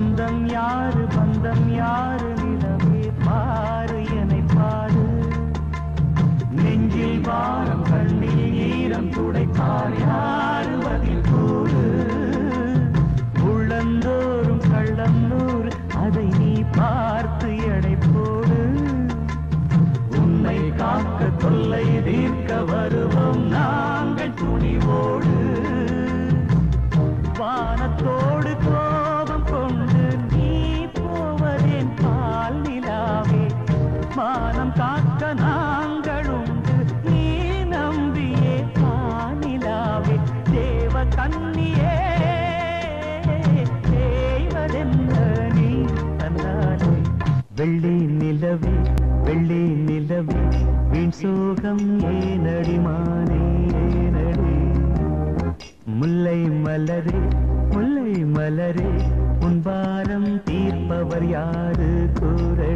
சொந்தம் யாரு பந்தம் யாரு நிலவே பாரு என்னை பாரு நெஞ்சில் வாரம் கண்ணில் ஈரம் துடைப்பார் யாரு பதில் கூறு உள்ளந்தோறும் கள்ளம் நூறு அதை நீ பார்த்து எடை போடு உன்னை காக்க தொல்லை தீர்க்க வருவோம் நாங்கள் துணிவோடு வானத்தோடு கோபம் கொண்டு நீ போவதேன் பால் நிலாவே மானம் காக்க நாங்கள் உண்டு நீ நம்பியே பானிலாவே தேவ கண்ணியே செய்வதென்ன நீ தன்னாலே வெள்ளி நிலவே வெள்ளி நிலவே வீண் சோகம் ஏனடிமானே ஏனடி முல்லை மலரே முல்லை மலரே உன் பாரம் தீர்ப்பவர் யாரு கூற